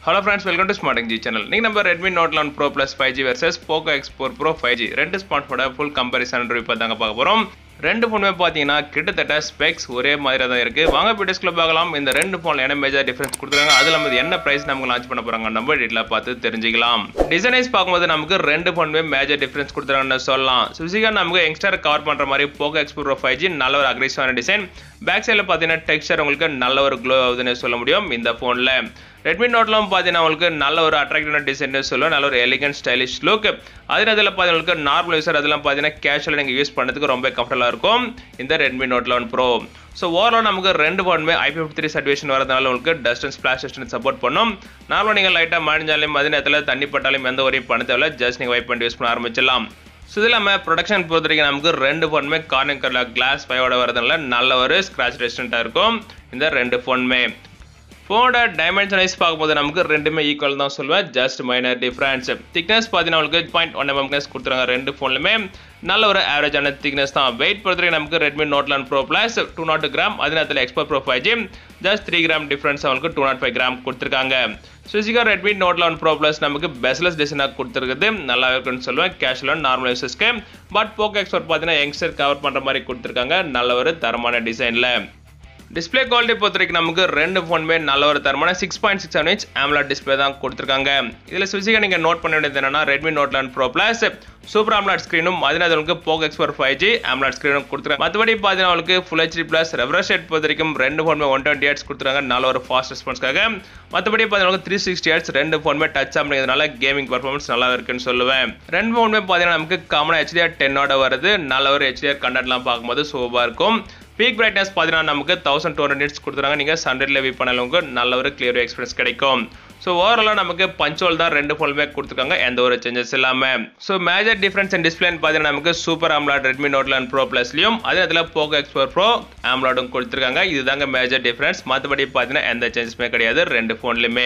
hello friends welcome to smart G channel நீங்கள் நம்ம Redmi note eleven pro plus five G versus Poco X four pro five G ரெண்டு smart ஃபோனோட full comparison review தாங்க பார்க்க போகிறோம் ரெண்டு ஃபோனுமே பார்த்தீங்கன்னா கிட்டத்தட்ட ஸ்பெக்ஸ் ஒரே மாதிரி தான் இருக்குது வாங்க வீடியோஸ்குள்ள பார்க்கலாம் இந்த ரெண்டு ஃபோனில் என்ன மேஜர் டிஃப்ரென்ஸ் கொடுத்துருக்காங்க அது இல்லாமல் இது என்ன ப்ரைஸ் நமக்கு லான்ச் பண்ண போகிறாங்க நம்ம டீட்டெயிலாக பார்த்து தெரிஞ்சுக்கலாம் டிசைனைஸ் பார்க்கும்போது நமக்கு ரெண்டு ஃபோனுமே மேஜர் டிஃப்ரென்ஸ் கொடுத்துருக்காங்கன்னு சொல்லலாம் சுசிகா நமக்கு யங்ஸ்டர் கவர் பண்ணுற மாதிரி Poco X pro five G நல்ல ஒரு அக்ரெசிவான டிசைன் பேக் சைடில் பார்த்தீங்கன்னா டெக்ஸ்டர் உங்களுக்கு நல்ல ஒரு க்ளோ ஆகுதுன்னு சொல்ல முடியும் இந்த ஃபோனில் ரெட்மி நோட்லாம் பார்த்தீங்கன்னா உங்களுக்கு நல்ல ஒரு அட்ராக்டிவான டிசைன் சொல்லுவோம் நல்ல ஒரு எலிகன்ட் ஸ்டைலிஷ் லுக் அதே அதில் பார்த்தீங்கன்னா நார்மல் யூசர் அதெல்லாம் பார்த்தீங்கன்னா கேஷுவலாக நீங்கள் யூஸ் பண்ணுறதுக்கு ரொம்ப கம்ஃபர்டபுளாக இருக்கும் இந்த Redmi note eleven pro so overall நமக்கு ரெண்டு ஃபோனுமே ஐபி ஃபிஃப்டி த்ரீ சர்டிஃபிகேஷன் வரதுனால உங்களுக்கு dust and splash test support பண்ணும் நார்மலாக நீங்கள் லைட்டாக மாடிஞ்சாலும் அதே நேரத்தில் தண்ணி பட்டாலும் எந்த ஒரு பண்ண தேவையில்ல ஜஸ்ட் நீங்கள் வைப் பண்ணி யூஸ் பண்ண ஆரம்பிச்சிடலாம் ஸோ இது இல்லாமல் ப்ரொடக்ஷன் பொறுத்த வரைக்கும் நமக்கு ரெண்டு ஃபோனுமே கார்னர் கரில் கிளாஸ் ஃபைவோட வரதுனால நல்ல ஒரு ஸ்க்ராச் ரெஸ்டண்ட்டாக இருக்கும் இந்த ரெண்டு ஃபோனுமே ஃபோனோட டைமென்ஷன் வைஸ் பார்க்கும்போது நமக்கு ரெண்டுமே ஈக்குவல் தான் சொல்லுவேன் ஜஸ்ட் மைனர் டிஃப்ரென்ஸ் திக்னஸ் பார்த்தீங்கன்னா உங்களுக்கு பாயிண்ட் ஒன் எம்எம்னஸ் கொடுத்துருக்காங்க ரெண்டு ஃபோன்லுமே நல்ல ஒரு ஆவரேஜான திக்னஸ் தான் வெயிட் பொறுத்தவரைக்கும் நமக்கு Redmi note eleven pro plus two naught gram அதே நேரத்தில் X four pro five G just three gram difference அவங்களுக்கு டூ நாட் ஃபைவ் கிராம் கொடுத்துருக்காங்க சுசிகா Redmi note eleven pro plus நமக்கு பெஸ்ட்லெஸ் டிசைனாக கொடுத்துருக்குது நல்லா இருக்குன்னு சொல்லுவேன் கேஷுவலாக நார்மல் யூசஸ்க்கு பட் போக்கோ எக்ஸ்போர்ட் பார்த்தீங்கன்னா யங்ஸ்டர் கவர் பண்ணுற மாதிரி கொடுத்துருக்காங்க நல்ல ஒரு தரமான டிசைனில் டிஸ்பிளே குவாலிட்டி பொறுத்த வரைக்கும் நமக்கு ரெண்டு ஃபோனுமே நல்ல ஒரு தரமான six point six seven inch AMOLED display தான் கொடுத்துருக்காங்க இதில் ஸ்பெசிஃபிக்காக நீங்கள் நோட் பண்ண வேண்டியது என்னன்னா Redmi note eleven pro plus super AMOLED ஸ்க்ரீனும் அதே உங்களுக்கு Poco X four five G AMOLED ஸ்க்ரீனும் கொடுத்துருக்காங்க மற்றபடி பார்த்தீங்கன்னா உங்களுக்கு full HD plus refresh rate பொறுத்த வரைக்கும் ரெண்டு ஃபோனுமே ஒன் டுவெண்ட்டி ஹெட்ஸ் கொடுத்துருக்காங்க நல்ல ஒரு ஃபாஸ்ட் ரெஸ்பான்ஸ்க்காக மற்றபடி பார்த்தீங்கன்னா த்ரீ சிக்ஸ்டி ஹெட்ஸ் ரெண்டு ஃபோனுமே டச் அப்படிங்கிறதுனால கேமிங் பர்ஃபார்மன்ஸ் நல்லா இருக்குன்னு சொல்லுவேன் ரெண்டு ஃபோனுமே பார்த்தீங்கன்னா நமக்கு காமனாக ஹெச்டிஆர் டென்னோட வருது நல்ல ஒரு ஹெச்டிஆர் கண்டென்ட்லாம் பார்க்கும்போது சூப்பராக இருக்கும் பீக் பிரைட்னஸ் பார்த்தீங்கன்னா நமக்கு தௌசண்ட் டூ ஹண்ட்ரட் கொடுத்துறாங்க நீங்கள் ஹண்ட்ரட்ல வியூ பண்ணலவங்க நல்ல ஒரு கிளியர் எக்ஸ்பீரியன்ஸ் கிடைக்கும் ஸோ ஓவராலாக நமக்கு பஞ்சோல் தான் ரெண்டு ஃபோனுமே கொடுத்துருக்காங்க எந்த ஒரு சேஞ்சஸ் இல்லாமல் ஸோ மேஜர் டிஃப்ரென்ஸ் அண்ட் டிஸ்பிளேன்னு பார்த்தீங்கன்னா நமக்கு super AMOLED Redmi note eleven pro ப்ளஸ்லையும் அதே இதில் போகோ எக்ஸ்போர் ப்ரோ ஆம்லாடும் கொடுத்துருக்காங்க இதுதாங்க மேஜர் டிஃப்ரென்ஸ் மற்றபடி பார்த்தீங்கன்னா எந்த சேஞ்சஸுமே கிடையாது ரெண்டு ஃபோன்லையுமே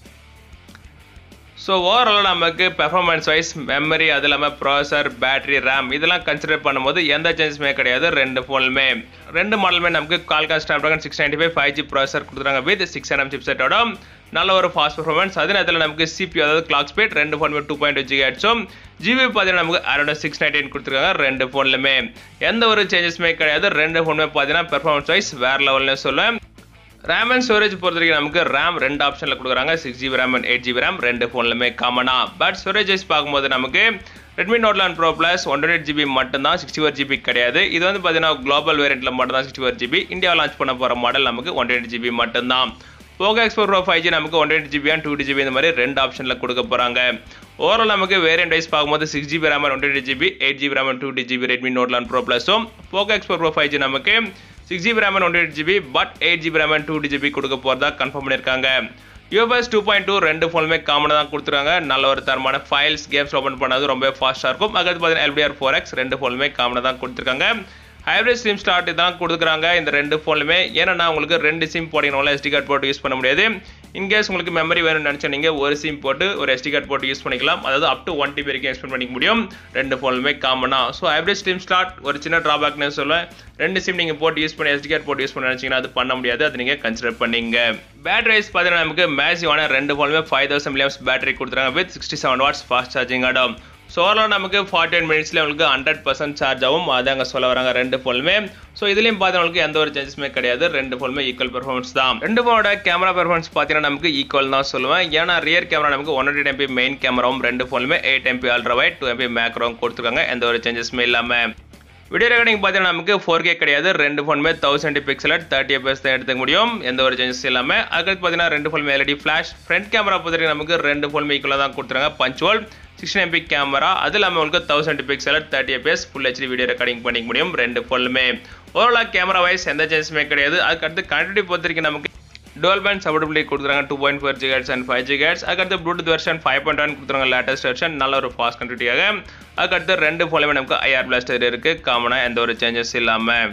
ஸோ ஓவரால் நமக்கு பெர்ஃபார்மன்ஸ் வைஸ் மெமரி அது இல்லாமல் ப்ராசர் பேட்டரி ரேம் இதெல்லாம் கன்சிடர் பண்ணும்போது எந்த சேஞ்சஸுமே கிடையாது ரெண்டு ஃபோனுமே ரெண்டு மாடலுமே நமக்கு Qualcomm Snapdragon six ninety five five G processor கொடுத்துருக்காங்க வித் சிக்ஸ் என்எம் சிப்செட்டோட நல்ல ஒரு ஃபாஸ்ட் பர்ஃபார்மன்ஸ் அதே நேரத்தில் நமக்கு சிபி அதாவது கிளாக் ஸ்பீட் ரெண்டு ஃபோனுமே டூ பாயிண்ட் ஜி ஹெட்ஸும் ஜிபி பார்த்தீங்கன்னா நமக்கு அரௌண்ட் சிக்ஸ் நைன்டீன் கொடுத்துருக்காங்க ரெண்டு ஃபோன்லுமே எந்த ஒரு சேஞ்சஸுமே கிடையாது ரெண்டு ஃபோனுமே பார்த்தீங்கன்னா பெர்ஃபார்மன்ஸ் வைஸ் வேறு லெவல்னு சொல்லுவேன் ரேம் அண்ட் ஸ்டோரேஜ் பொறுத்த வரைக்கும் நமக்கு ரேம் ரெண்டு ஆப்ஷனில் கொடுக்குறாங்க six GB RAM and eight GB RAM ரெண்டு ஃபோன்லுமே காமனா பட் ஸ்டோரேஜ் வைஸ் பார்க்கும்போது நமக்கு Redmi note eleven pro plus one twenty GB மட்டும் தான் சிக்ஸ்டி ஃபோர் ஜிபி கிடையாது இது வந்து பார்த்தீங்கன்னா குளோபல் வேரியண்ட்டில் மட்டும் தான் சிக்ஸ்டி ஃபோர் ஜிபி இந்தியாவில் லான்ச் பண்ண போகிற மாடல் நமக்கு ஒன் டுவெண்ட் ஜிபி மட்டும்தான் Poco X four pro five G நமக்கு one twenty GB and two GB இந்த மாதிரி ரெண்டு ஆப்ஷனில் கொடுக்க போகிறாங்க ஓவரால் நமக்கு வேரியன்ட் வைஸ் பார்க்கும்போது six GB RAM one twenty GB eight GB RAM two GB Redmi note eleven pro ப்ளஸும் Poco X four pro five G நமக்கு six GB RAM one eight GB but eight GB RAM two GB கொடுக்க போகிறதா confirm பண்ணியிருக்காங்க US two point two ரெண்டு ஃபோனுமே காமனாக தான் கொடுத்துருக்காங்க நல்ல ஒரு தரமான ஃபைல்ஸ் கேம்ஸ் ஓப்பன் பண்ணது ரொம்ப ஃபாஸ்ட்டாக இருக்கும் அதுக்கு பார்த்தீங்கன்னா எல்பிஆர் ஃபோர் எக்ஸ் ரெண்டு ஃபோனுமே காமனாக தான் கொடுத்துருக்காங்க ஹைப்ரிட் சிம் ஸ்டார்ட் தான் கொடுக்குறாங்க இந்த ரெண்டு ஃபோனுமே ஏன்னா உங்களுக்கு ரெண்டு சிம் போட்டிங்கனால எஸ்டி கார்டு போட்டு யூஸ் பண்ண முடியாது இன்கேஸ் உங்களுக்கு மெமரி வேணும்னு நினச்சா நீங்கள் ஒரு சிம் போட்டு ஒரு எஸ்டி கார்டு போட்டு யூஸ் பண்ணிக்கலாம் அதாவது அப் டு ஒன் டிபி வரைக்கும் எக்ஸ்பெண்ட் பண்ணிக்க முடியும் ரெண்டு ஃபோனுமே காமனாக ஸோ ஹைப்ரிட் சிம் ஸ்டார்ட் ஒரு சின்ன ட்ராபேக்னு சொல்லுவேன் ரெண்டு சிம் நீங்கள் போட்டு யூஸ் பண்ணி எஸ்டி கார்டு போட்டு யூஸ் பண்ண நினச்சிங்கன்னா அது பண்ண முடியாது அது நீங்கள் கன்சிடர் பண்ணிங்க பேட்டரி வைஸ் பார்த்தீங்கன்னா நமக்கு மேசிவான ரெண்டு ஃபோனுமே ஃபைவ் தௌசண்ட் மில்லியம்ஸ் பேட்டரி கொடுத்துருக்காங்க with sixty seven watts fast charging ஆடும் ஸோ ஓவரால் நமக்கு ஃபார்ட்டி ஒன் மினிட்ஸில் உங்களுக்கு ஹண்ட்ரட் பர்சன்ட் சார்ஜ் ஆகும் அதாங்க சொல்ல வராங்க ரெண்டு ஃபோனுமே ஸோ இதுலேயும் பார்த்தவங்களுக்கு எந்த ஒரு சேஞ்சஸுமே கிடையாது ரெண்டு ஃபோனுமே ஈக்குவல் பெர்ஃபார்மன்ஸ் தான் ரெண்டு ஃபோனோட கேமரா பெர்ஃபார்மன்ஸ் பார்த்தீங்கன்னா நமக்கு ஈக்குவல் தான் சொல்லுவேன் ஏன்னா ரியர் கேமரா நமக்கு ஒன் எயிட் எம்பி மெயின் கேமராவும் ரெண்டு ஃபோனுமே eight MP ultra wide two MP மேக்ரோவும் கொடுத்துருக்காங்க எந்த ஒரு சேஞ்சஸுமே இல்லாமல் வீடியோ ரெக்கார்டிங் பார்த்தீங்கன்னா நமக்கு ஃபோர் கே கிடையாது ரெண்டு ஃபோனுமே தௌசண்ட் பிக்சல் தேர்ட்டி எஃப்எஸ் தான் எடுத்துக்க முடியும் எந்த ஒரு சேஞ்சஸ் இல்லாமல் அதுக்கு பார்த்தீங்கன்னா ரெண்டு ஃபோனுமே எல்இடி ஃப்ளாஷ் ஃப்ரண்ட் கேமரா பொறுத்த நமக்கு ரெண்டு ஃபோனுமே ஈக்குவலாக தான் கொடுத்துருக்காங்க பஞ்சுவல் சிக்ஸ்டின் எம்பி கேமரா அது இல்லாமல் உங்களுக்கு thousand pixel thirty FS full HD video recording பண்ணிக்க முடியும் ரெண்டு ஃபோனுமே ஓவராலாக கேமரா வைஸ் எந்த சேஞ்சஸுமே கிடையாது அதுக்கு அடுத்து கனெக்டிவிட்டி பொறுத்த வரைக்கும் நமக்கு டுவல் பேண்ட் சப்போர்ட்டபிலிட்டி கொடுத்துருக்காங்க two point four gigahertz and five gigahertz அதுக்கடுத்து Bluetooth version five point one கொடுத்துருக்காங்க லேட்டஸ்ட் வெர்ஷன் நல்ல ஒரு ஃபாஸ்ட் கனெக்டிவிட்டியாக அதுக்கடுத்து ரெண்டு ஃபோனுமே நமக்கு ஐஆர் பிளாஸ்டர் இருக்குது காமனாக எந்த ஒரு சேஞ்சஸ் இல்லாமல்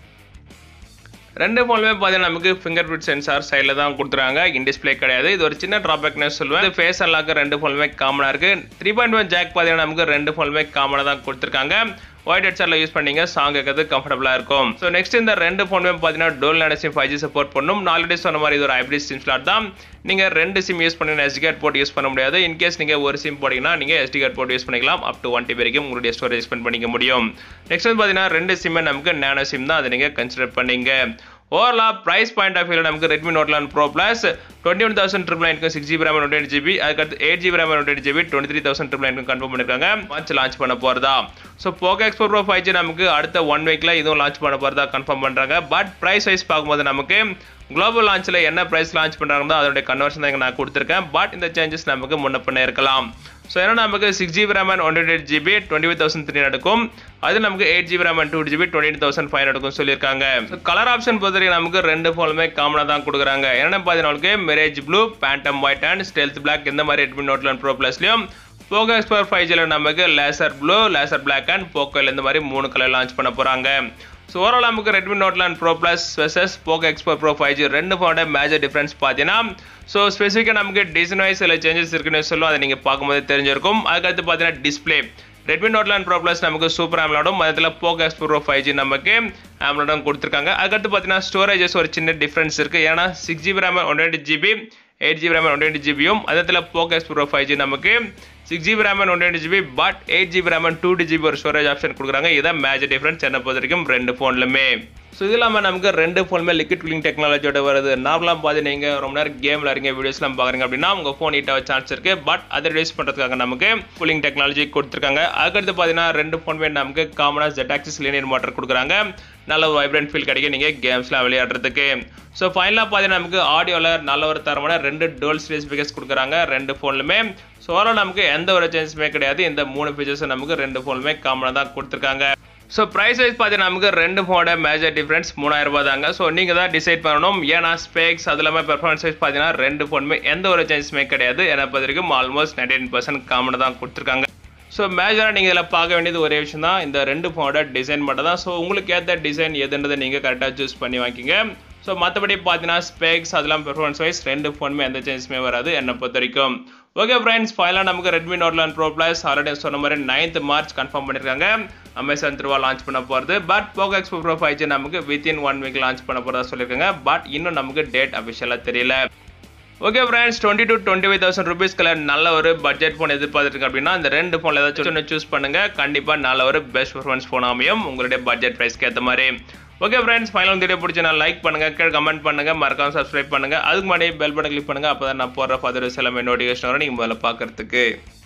ரெண்டு ஃபோனுமே பார்த்தீங்கன்னா நமக்கு ஃபிங்கர் பிரிண்ட் சென்சார் சைடில் தான் கொடுத்துருக்காங்க இன் டிஸ்பிளே கிடையாது இது ஒரு சின்ன ட்ராபேக்னு சொல்லுவேன் இது ஃபேஸ் அல்லாக்கு ரெண்டு ஃபோனுமே காமனாக இருக்குது த்ரீ பாயிண்ட் ஒன் ஜாக் பார்த்தீங்கன்னா நமக்கு ரெண்டு ஃபோனுமே காமனாக தான் கொடுத்துருக்காங்க ஒயிட் ஹெட்செட்டில் யூஸ் பண்ணீங்க சாங் கேட்கறது கம்ஃபர்டபுளாக இருக்கும் ஸோ நெக்ஸ்ட் இந்த ரெண்டு ஃபோனுமே பார்த்தீங்கன்னா dual nano SIM five G support பண்ணும் ஆல்ரெடி சொன்ன மாதிரி இது ஒரு ஹைப்ரிட் சிம் ஸ்லாட் தான் நீங்கள் ரெண்டு சிம் யூஸ் பண்ணி எஸ்டி கார்டு போட்டு யூஸ் பண்ண முடியாது இன்கேஸ் நீங்கள் ஒரு சிம் போட்டிங்கன்னா நீங்கள் எஸ்டி கார்டு போட்டு யூஸ் பண்ணிக்கலாம் அப் டு ஒன் டிபி வரைக்கும் உங்களுடைய ஸ்டோரேஜ் ஸ்பெண்ட் பண்ணிக்க முடியும் நெக்ஸ்ட் வந்து பார்த்தீங்கன்னா ரெண்டு சிம்மே நமக்கு நேனோ சிம் தான் அதை நீங்கள் கன்சிடர் பண்ணீங்க ஓவரலாக ப்ரைஸ் பாயிண்ட் ஆஃப் வியூவில் நமக்கு Redmi note eleven pro plus twenty one thousand triple நைனுக்கு six GB RAM twenty GB அதுக்கடுத்து eight GB RAM twenty GB twenty three thousand triple நைனுக்கு கன்ஃபார்ம் பண்ணிருக்காங்க மார்ச் லான்ச் பண்ண போகிறதா so Poco X four pro five G நமக்கு அடுத்த one வீக்கில் இதுவும் லான்ச் பண்ண போகிறதா கன்ஃபார்ம் பண்ணுறாங்க பட் ப்ரைஸ் வைஸ் பார்க்கும்போது நமக்கு குளோபல் லான்ச்சில் என்ன ப்ரைஸ் லான்ச் பண்ணுறாங்களோ அதோடைய கன்வர்ஷன் தான் நான் கொடுத்துருக்கேன் பட் இந்த சேஞ்சஸ் நமக்கு முன்ன பண்ண இருக்கலாம் ஸோ ஏன்னா நமக்கு six GB RAM and one eight GB twenty five thousand three நடக்கும் அது நமக்கு eight GB RAM and two GB twenty thousand five நடக்கும் சொல்லியிருக்காங்க கலர் ஆப்ஷன் பொறுத்த வரைக்கும் நமக்கு ரெண்டு ஃபோனுமே காமனாக தான் கொடுக்குறாங்க என்னென்ன பார்த்தீங்கன்னா mirage blue phantom white and stealth black இந்த மாதிரி ரெட்மி நோட் லெவன் ப்ரோ ப்ளஸ்லையும் போகோ எக்ஸ்பர் ஃபைவ் ஜியில் நமக்கு laser blue laser black and போக்கோயில் இந்த மாதிரி மூணு கலர் லான்ச் பண்ண போகிறாங்க ஸோ ஓவரால் நமக்கு Redmi note eleven pro plus versus Poco X four pro five G ரெண்டு ஃபோனோட மேஜர் டிஃப்ரென்ஸ் பார்த்தீங்கன்னா ஸோ ஸ்பெசிஃபிக்காக நமக்கு டிசைன் வைஸ் சில சேஞ்சஸ் இருக்குன்னு சொல்லும் அதை நீங்கள் பார்க்கும்போது தெரிஞ்சிருக்கும் அதுக்கடுத்து பார்த்தீங்கன்னா display Redmi note eleven pro plus நமக்கு சூப்பர் ஆம்லாடும் அதில் Poco X four pro five G நமக்கு ஆம்லாடும் கொடுத்துருக்காங்க அதுக்கடுத்து பார்த்தீங்கன்னா ஸ்டோரேஜஸ் ஒரு சின்ன டிஃப்ரென்ஸ் இருக்குது ஏன்னா six GB RAM one eight GB eight GB RAM one twenty ஜிபியும் அதில் Poco X pro five G நமக்கு six GB RAM one twenty GB but eight GB RAM two GB ஒரு ஸ்டோரேஜ் ஆப்ஷன் கொடுக்குறாங்க இதான் major difference என்ன பொறுத்த வரைக்கும் ரெண்டு ஃபோன்லுமே ஸோ இது இல்லாமல் நமக்கு ரெண்டு ஃபோனுமே லிக்விட் கூலிங் டெக்னாலஜியோட வருது நார்மலாக பார்த்து நீங்கள் ரொம்ப நேரம் கேம் விளாடுங்க வீடியோஸ்லாம் பார்க்குறீங்க அப்படின்னா உங்கள் ஃபோன் ஹீட்டாக சான்ஸ் இருக்குது பட் அதை ரிலீஸ் பண்ணுறதுக்காக நமக்கு கூலிங் டெக்னாலஜி கொடுத்துருக்காங்க அதுக்கடுத்து பார்த்தீங்கன்னா ரெண்டு ஃபோனுமே நமக்கு காமனாக ஜெட் ஆக்சிஸ் லீனியர் மோட்டர் கொடுக்குறாங்க நல்ல ஒரு வைப்ரண்ட் ஃபீல் கிடைக்கும் நீங்கள் கேம்ஸ்லாம் விளையாடுறதுக்கு ஸோ ஃபைனலாக பார்த்தீங்கன்னா நமக்கு ஆடியோவில் நல்ல ஒரு தரமான ரெண்டு டோல் சீரிஸ் ஸ்பீக்கர்ஸ் கொடுக்குறாங்க ரெண்டு ஃபோன்லுமே ஸோ ஓவரால் நமக்கு எந்த ஒரு சேஞ்சஸுமே கிடையாது இந்த மூணு ஃபீச்சர்ஸும் நமக்கு ரெண்டு ஃபோனுமே காமனாக தான் கொடுத்துருக்காங்க ஸோ ப்ரைஸ் வைஸ் பார்த்தீங்கன்னா நமக்கு ரெண்டு ஃபோனோட மேஜர் டிஃப்ரென்ஸ் மூணாயிரம் ரூபாய் தாங்க ஸோ நீங்கள் தான் டிசைட் பண்ணணும் ஏன்னா ஸ்பேக்ஸ் அது இல்லாமல் பெர்ஃபார்மன்ஸ் வைஸ் பார்த்தீங்கன்னா ரெண்டு ஃபோனுமே எந்த ஒரு சேஞ்சஸுமே கிடையாது என்னை பொறுத்த வரைக்கும் ஆல்மோஸ்ட் நைன்டீன் பர்சன்ட் காமனாக தான் கொடுத்துருக்காங்க ஸோ மேஜராக நீங்கள் இதில் பார்க்க வேண்டியது ஒரே விஷயம் தான் இந்த ரெண்டு ஃபோனோட டிசைன் மட்டும் தான் ஸோ உங்களுக்கு ஏற்ற டிசைன் எதுன்றதை நீங்கள் கரெக்டாக சூஸ் பண்ணி வாங்கிக்கிங்க ஸோ மற்றபடி பார்த்தீங்கன்னா ஸ்பேக்ஸ் அதெல்லாம் பெர்ஃபார்மன்ஸ் வைஸ் ரெண்டு ஃபோனுமே எந்த சேஞ்சஸுமே வராது என்னை பொறுத்த வரைக்கும் ஓகே ஃப்ரெண்ட்ஸ் ஃபைனலாக நமக்கு Redmi note eleven pro plus already சொன்ன மாதிரி நைன்த் மார்ச் கன்ஃபார்ம் பண்ணியிருக்காங்க அமேசான் த்ரூவா லான்ச் பண்ண போகிறது but Poco X four pro five G நமக்கு வித்தின் ஒன் வீக் லான்ச் பண்ண போகிறதா சொல்லியிருக்காங்க பட் இன்னும் நமக்கு டேட் அஃபிஷியலாக தெரியல okay friends twenty to twenty five thousand ருபீஸ்க்குள்ள நல்ல ஒரு பட்ஜெட் ஃபோன் எதிர்பார்த்துருக்கு அப்படின்னா அந்த ரெண்டு ஃபோனில் ஏதாச்சும் ஒன்று சூஸ் பண்ணுங்க கண்டிப்பாக நல்ல ஒரு பெஸ்ட் பர்ஃபார்மன்ஸ் ஃபோன் அமையும் உங்களுடைய பட்ஜெட் ப்ரைஸ்க்கு ஏற்ற மாதிரி ஓகே ஃப்ரெண்ட்ஸ் ஃபைனல் வீடியோ பிடிச்சா லைக் பண்ணுங்க கீழே கமெண்ட் பண்ணுங்க மறக்காம சப்ஸ்கிரைப் பண்ணுங்க அதுக்கு முன்னாடி பெல் பட்டன் கிளிக் பண்ணுங்க அப்போ தான் நான் போடுற ஃபர்தர் எல்லாமே நோட்டிஃபிகேஷன் வரும் நீங்கள் முதல்ல பார்க்கறதுக்கு